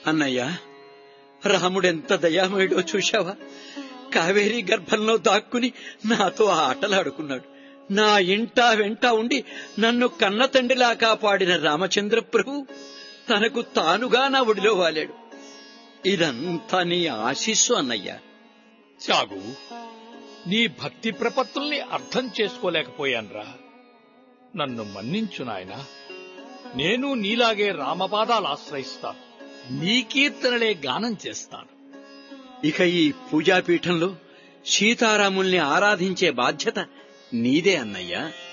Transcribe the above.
అన్నయ్య రాముడెంత దయామయుడో చూశావా కావేరీ గర్భంలో దాక్కుని నాతో ఆటలాడుకున్నాడు నా ఇంట వెంట ఉండి నన్ను కన్న తండ్రిలా కాపాడిన రామచంద్ర ప్రభు తనకు తానుగా నా ఒడిలో వాలాడు ఇదంతా నీ ఆశీస్సు అన్నయ్య త్యాగు నీ భక్తి ప్రపత్తుల్ని అర్థం చేసుకోలేకపోయాన్రా నన్ను మన్నించు నాయనా నేను నీలాగే రామపాదాలు ఆశ్రయిస్తాను నీ కీర్తనలే గానం చేస్తాను ఇక ఈ పూజాపీఠంలో సీతారాముల్ని ఆరాధించే బాధ్యత నీదే అన్నయ్య